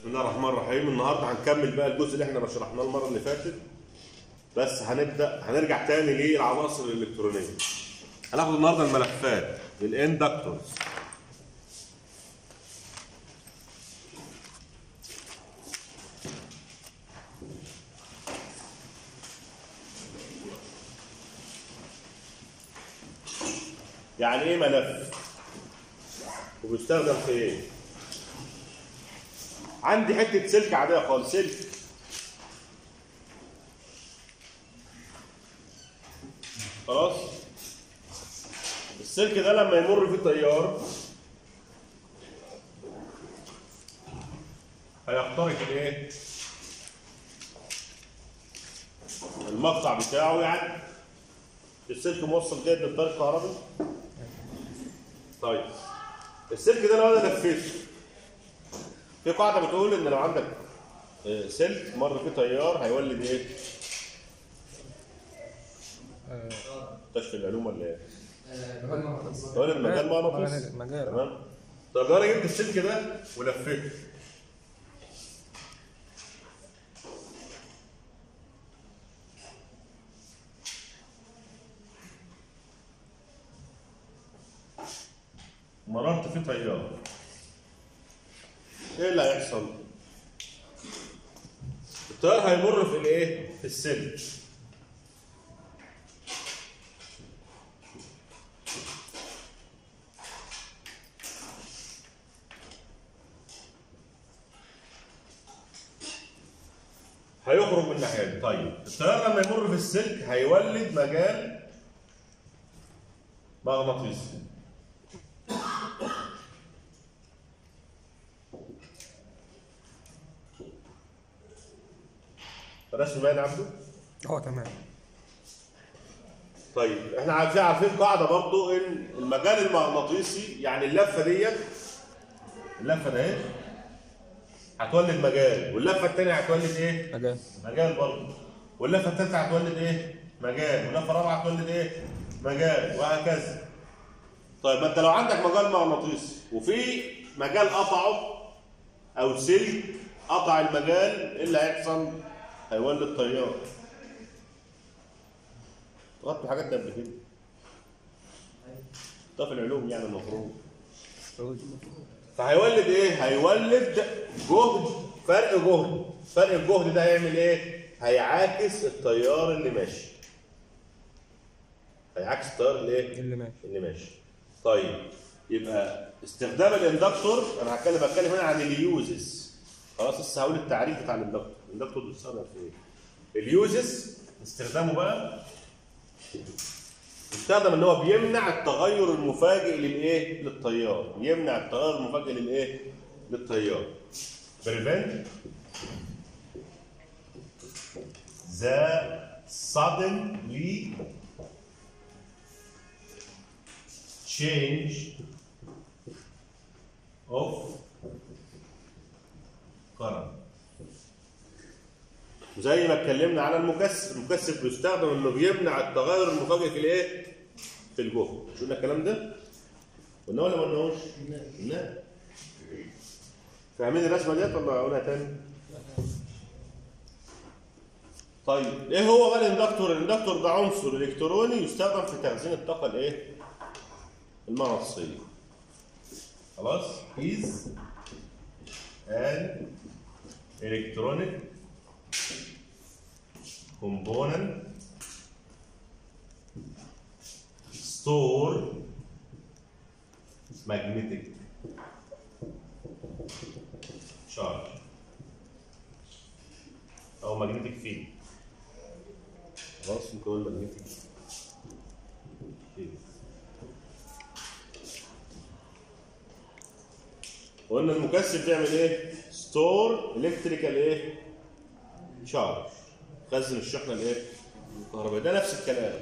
بسم الله الرحمن الرحيم النهارده هنكمل بقى الجزء اللي احنا شرحناه المره اللي فاتت بس هنبدا هنرجع تاني للعناصر الالكترونيه هناخد النهارده الملفات الاندكتورز يعني ايه ملف وبيستخدم في ايه عندي حته سلك عاديه خالص سلك خلاص السلك ده لما يمر فيه تيار هيخترق الايه المقطع بتاعه يعني السلك موصل جيد للتيار الكهربي طيب السلك ده لو انا لفيته في قاعده بتقول ان لو عندك آه، سلك مر فيه تيار هيولد ايه؟ تشفي العلوم ولا ايه؟ يولد مجال مغناطيسي مجال تمام؟ طب لو انا جبت السلك ده ولفيته مررت فيه تيار ايه اللي هيحصل؟ التيار هيمر في الايه؟ في السلك هيخرج من الناحيه دي طيب التيار لما يمر في السلك هيولد مجال مغناطيسي رسم باين يا عبده اه تمام طيب احنا عارفين عارفين قاعده برضو ان المجال المغناطيسي يعني اللفه ديت اللفه ده اهي هتولد مجال واللفه الثانيه هتولد ايه؟ مجال مجال برضه واللفه الثالثه هتولد ايه؟ مجال واللفه الرابعه هتولد ايه؟ مجال وهكذا طيب ما انت لو عندك مجال مغناطيسي وفي مجال قطعه او سلك قطع المجال ايه اللي هيحصل؟ هيولد تيار غطوا الحاجات دي قبل كده ده في العلوم يعني المفروض فهيولد ايه؟ هيولد جهد فرق جهد فرق الجهد ده هيعمل ايه؟ هيعاكس التيار اللي ماشي هيعاكس التيار اللي ايه؟ اللي ماشي اللي ماشي طيب يبقى استخدام الاندكتور انا هتكلم بتكلم هنا عن اليوزز خلاص لسه هقول التعريف بتاع الاندكتور الاندكتور بيستخدم في ايه؟ اليوزز استخدامه بقى يستخدم ان هو بيمنع التغير المفاجئ للايه؟ للتيار يمنع التغير المفاجئ للايه؟ للتيار prevent the suddenly change of current زي ما اتكلمنا على المكثف المكثف بيستخدم انه بيمنع التغير المفاجئ في الايه في الجهد مش قلنا الكلام ده قلنا ولا ما قلناهوش لا فاهمين الرسمه ديت ولا اقولها تاني طيب ايه هو بقى الاندكتور الاندكتور ده عنصر الكتروني يستخدم في تخزين الطاقه الايه المغناطيسيه خلاص is an electronic component store magnetic charge او magnetic field خلاص ممكن نقول magnetic field قلنا المكثف بيعمل ايه؟ ستور الكتريكال ايه؟ شارج خزن الشحنه الايه؟ الكهربائيه ده نفس الكلام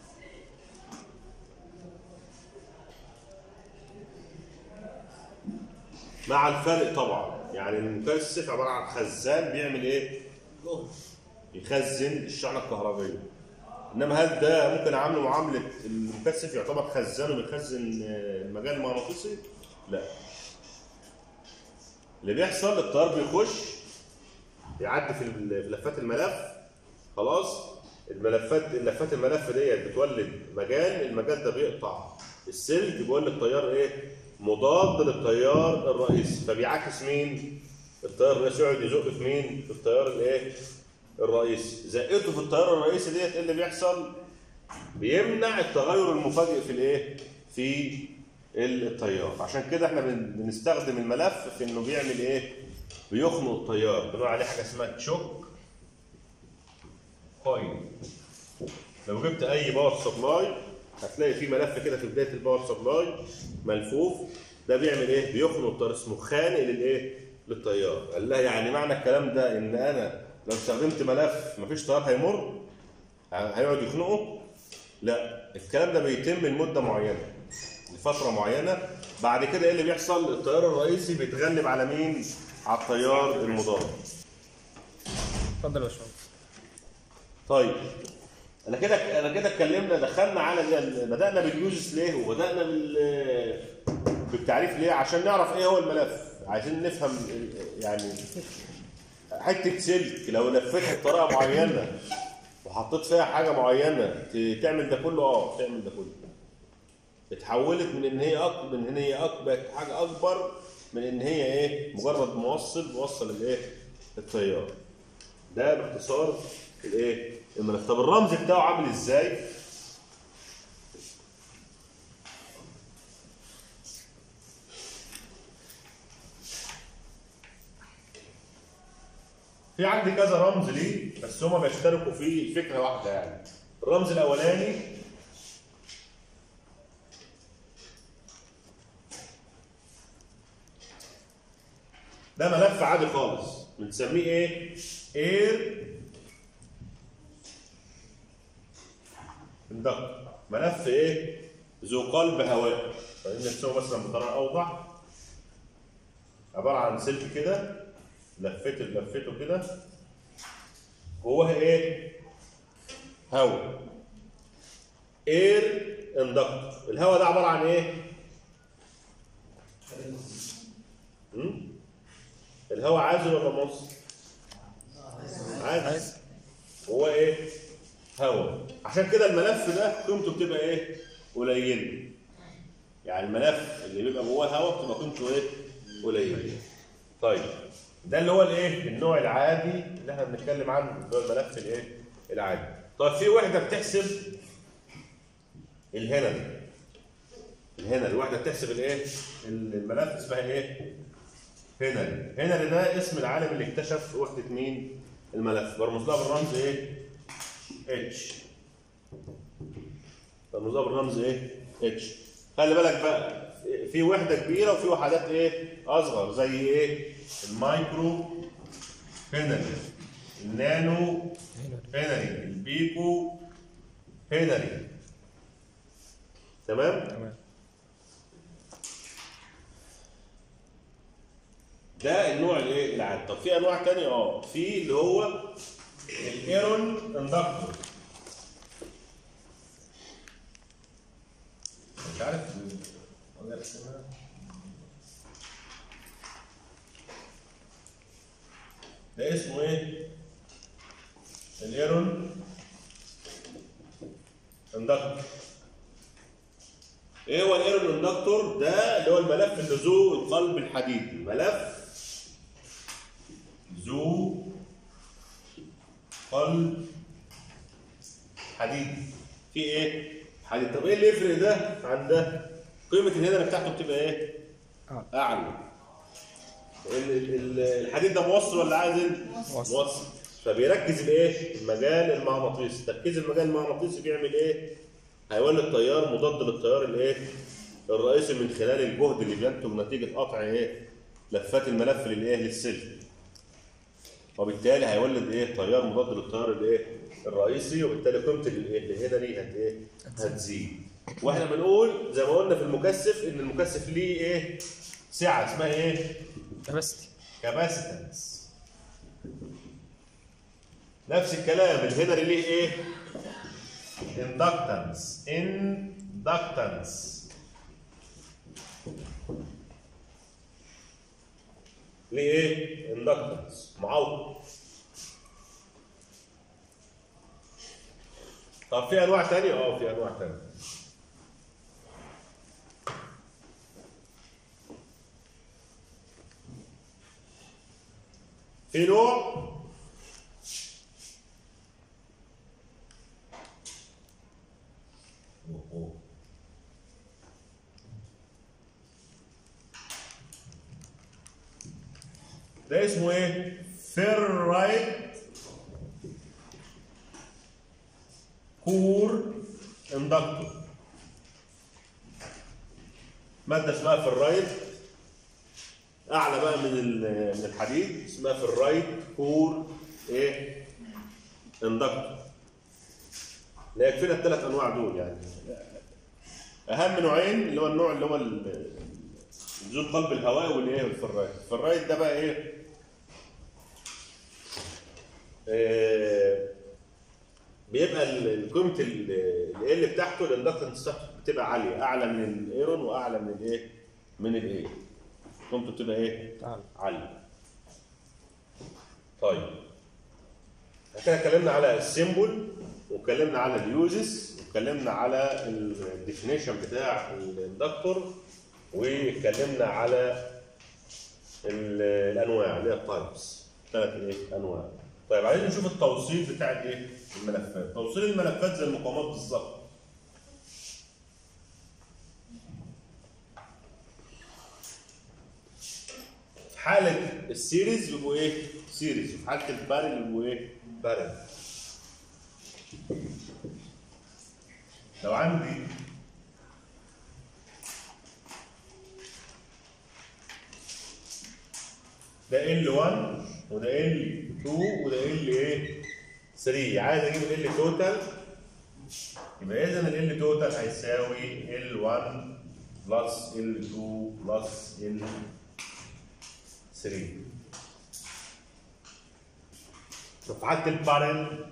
مع الفرق طبعا يعني المكثف عباره عن خزان بيعمل ايه؟ يخزن الشحنه الكهربائيه انما هل ده ممكن اعامله معامله المكثف يعتبر خزان وبيخزن آه، المجال المغناطيسي؟ لا اللي بيحصل التيار بيخش يعدي في ال- في لفات الملف خلاص الملفات لفات الملف ديت بتولد مجال المجال ده بيقطع السلك بيولد تيار ايه مضاد للتيار الرئيسي فبيعاكس مين التيار الرئيسي يقعد يزق في مين في التيار الايه الرئيسي زقته في التيار الرئيسي ديت ايه اللي بيحصل بيمنع التغير المفاجئ في الايه في التيار عشان كده احنا بن- بنستخدم الملف في انه بيعمل ايه بيخنق التيار بنقول عليه حاجه اسمها تشوك كويل لو جبت اي باور سبلاي هتلاقي في ملف كده في بدايه الباور سبلاي ملفوف ده بيعمل ايه بيخنق التيار اسمه خانق للايه للتيار قال لها يعني معنى الكلام ده ان انا لو استخدمت ملف مفيش تيار هيمر هيقعد يخنقه لا الكلام ده بيتم لمده معينه لفتره معينه بعد كده ايه اللي بيحصل التيار الرئيسي بيتغلب على مين على التيار المضاد اتفضل يا باشمهندس طيب انا كده انا كده اتكلمنا دخلنا على ال- بدانا باليوزس ليه وبدانا بال بالتعريف ليه عشان نعرف ايه هو الملف عايزين نفهم ال- يعني حته سلك لو لفتها بطريقه معينه وحطيت فيها حاجه معينه ت- تعمل ده كله اه تعمل ده كله اتحولت من ان هي اكبر من ان هي اكبر حاجه اكبر من ان هي ايه مجرد موصل موصل الايه التيار ده باختصار الايه الملف طب الرمز بتاعه عامل ازاي في عندي كذا رمز ليه بس هما بيشتركوا في فكره واحده يعني الرمز الاولاني ده ملف عادي خالص بنسميه ايه اير اندكتور ملف ايه ذو قلب هواء خلينا نرسمه مثلا بطريقه اوضح عباره عن سلك كده لفته لفته كده جواه ايه هواء اير اندكتور الهواء ده عباره عن ايه مم؟ الهواء عازل ولا موصل عازل هو ايه هواء عشان كده الملف ده قيمته بتبقى ايه قليله يعني الملف اللي بيبقى جواه هواء بتبقى قيمته ايه قليله طيب ده اللي هو الايه النوع العادي اللي احنا بنتكلم عنه اللي هو الملف الايه العادي طيب في وحده بتحسب الهنري الهنري الوحده بتحسب الايه الملف اسمها ايه هنري هنري ده اسم العالم اللي اكتشف وحده مين الملف برمز لها بالرمز ايه اتش برمز لها بالرمز ايه اتش خلي بالك بقى في وحده كبيره وفي وحدات ايه اصغر زي ايه المايكرو هنري النانو هنري البيكو هنري تمام تمام ده النوع الايه العادي طب في انواع تانية اه في اللي هو الايرون اندكتور مش عارف أقدر أرسمها؟ ده اسمه ايه الايرون اندكتور ايه هو الايرون اندكتور ده اللي هو الملف اللي ذو القلب الحديدي ملف ذو قلب حديدي في ايه حديد طب ايه اللي يفرق ده عن ده قيمه الهدر بتاعته بتبقى ايه أعلى. اعلى ال- ال- ال- الحديد ده موصل ولا عازل موصل. موصل فبيركز الايه المجال المغناطيسي تركيز المجال المغناطيسي بيعمل ايه هيولد تيار مضاد للتيار الايه الرئيسي من خلال الجهد اللي بينتج نتيجه قطع ايه لفات الملف للايه للسلك وبالتالي هيولد ايه تيار مضاد للتيار الايه الرئيسي وبالتالي قيمه الايه الهنري هت ايه هتزيد واحنا بنقول زي ما قلنا في المكثف ان المكثف ليه ايه سعه اسمها ايه كباستي كاباسيتنس نفس الكلام الهنري ليه ايه اندكتنس اندكتنس ليه ايه اندكتنس معوق طب في انواع تانية اه في انواع تانية في نوع أوه، أوه. ده اسمه ايه؟ فيرايت كور اندكتور مادة اسمها فيرايت اعلى بقى من ال- من الحديد اسمها فيرايت كور ايه؟ اندكتور لا يكفينا الثلاث انواع دول يعني اهم نوعين اللي هو النوع اللي هو ال- ذو القلب الهوائي والايه والفرايت الفرايت ده بقى ايه آه، بيبقى ال- ال- قيمه ال ال بتاعته الاندكتنس بتاعته بتبقى عاليه اعلى من الايرون واعلى من الايه من الايه قيمته بتبقى ايه تعال عاليه طيب احنا كده اتكلمنا على السيمبل واتكلمنا على اليوزز واتكلمنا على الديفينيشن بتاع الاندكتور واتكلمنا على ال- الانواع اللي هي التايبس ثلاث ايه انواع طيب عايزين نشوف التوصيل بتاع الايه الملفات توصيل الملفات زي المقامات بالظبط في حالة السيريز بيبقوا ايه؟ سيريز، في حالة البارل بيبقوا ايه؟ بارل. لو عندي ده L1 وده L2 وده L ايه؟ 3 عايز اجيب ال L توتال يبقى اذا ال L توتال هيساوي L1 بلس L2 بلس L 3 طب في حالة البارل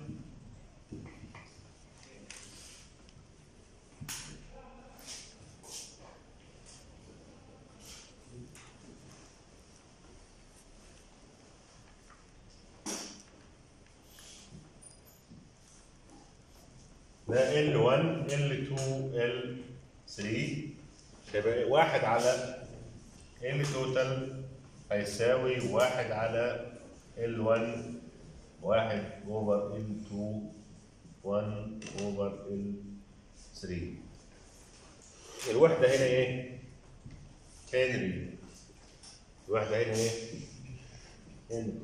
ده L1 L2 L3 يبقى واحد على L توتال هيساوي واحد على L1 واحد اوفر L2 1 اوفر L3 الوحدة هنا ايه؟ هنري الوحدة هنا ايه؟ هنري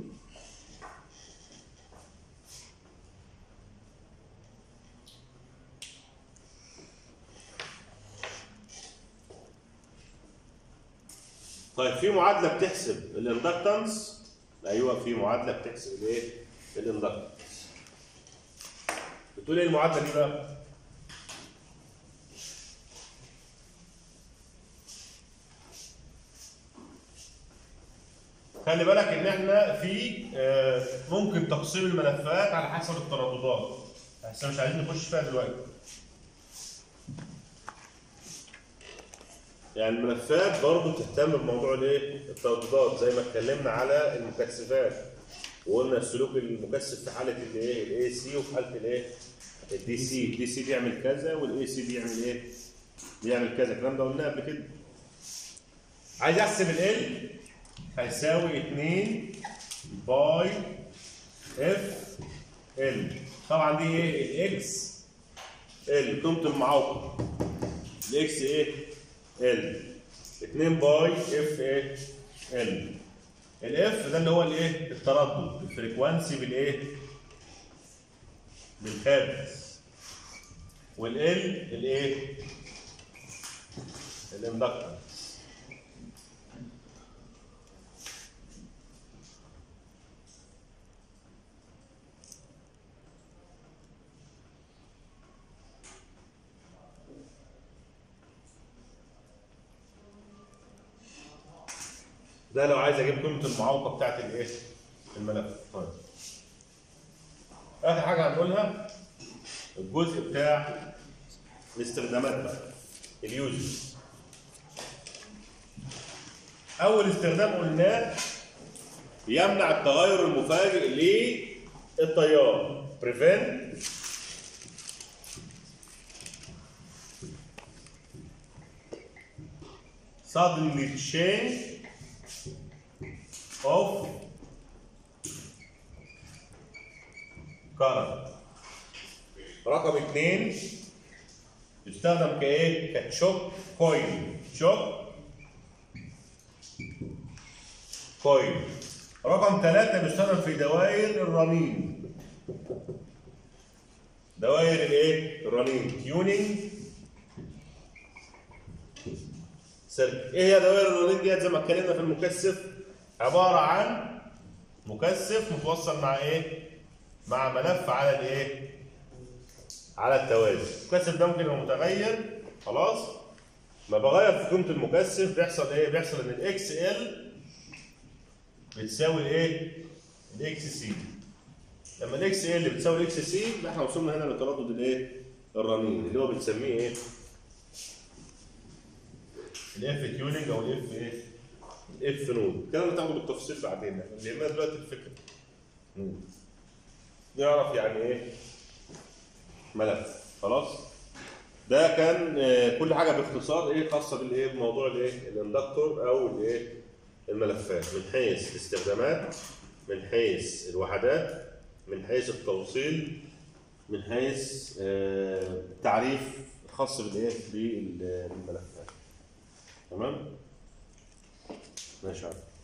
طيب في معادله بتحسب الاندكتنس ايوه في معادله بتحسب الايه الاندكتنس بتقول ايه المعادله دي بقى خلي بالك ان احنا في آه، ممكن تقسيم الملفات على حسب الترددات بس مش عايزين نخش فيها دلوقتي يعني الملفات برضه تهتم بموضوع الايه؟ الترددات زي ما اتكلمنا على المكثفات وقلنا السلوك المكثف في حاله الايه؟ الاي سي وفي حاله الايه؟ الدي سي، الدي سي بيعمل كذا والاي سي بيعمل ايه؟ بيعمل كذا، الكلام ده قلناه قبل كده. عايز احسب ال هيساوي 2 باي اف ال طبعا دي ايه؟ الاكس ال قيمه المعوقه الاكس ايه؟ ال 2 باي اف ايه ال الاف ده اللي هو الايه التردد الفريكوانسي بالايه بالهرتز والال الايه الاندكتنس ده لو عايز اجيب قيمه المعوقه بتاعت الايه؟ الملف طيب اخر حاجه هنقولها الجزء بتاع الاستخدامات بقى اليوزز اول استخدام قلناه يمنع التغير المفاجئ للتيار prevent suddenly change of current رقم اثنين يستخدم كايه؟ كتشوك كويل تشوك كويل رقم ثلاثة بيستخدم في دوائر الرنين دوائر الايه؟ الرنين تيونينج سيركت ايه هي دوائر الرنين ديت زي ما اتكلمنا في المكثف عبارة عن مكثف متوصل مع ايه؟ مع ملف على الايه؟ على التوازي المكثف ده ممكن يبقى متغير خلاص ما بغير في قيمة المكثف بيحصل ايه؟ بيحصل ان الاكس ال بتساوي الايه؟ الاكس سي لما الاكس ال بتساوي الاكس سي يبقى احنا وصلنا هنا لتردد الايه؟ الرنين اللي هو بنسميه ايه؟ الاف تيوننج او الاف ايه؟ الاف نود الكلام ده تاخده بالتفصيل بعدين احنا اللي يهمنا دلوقتي الفكره مم. نعرف يعني ايه ملف خلاص ده كان آه، كل حاجه باختصار ايه خاصه بالايه بموضوع الايه الاندكتور او الايه الملفات من حيث الاستخدامات من حيث الوحدات من حيث التوصيل من حيث آه، التعريف الخاص بالايه بالملفات تمام ماشي يا عم.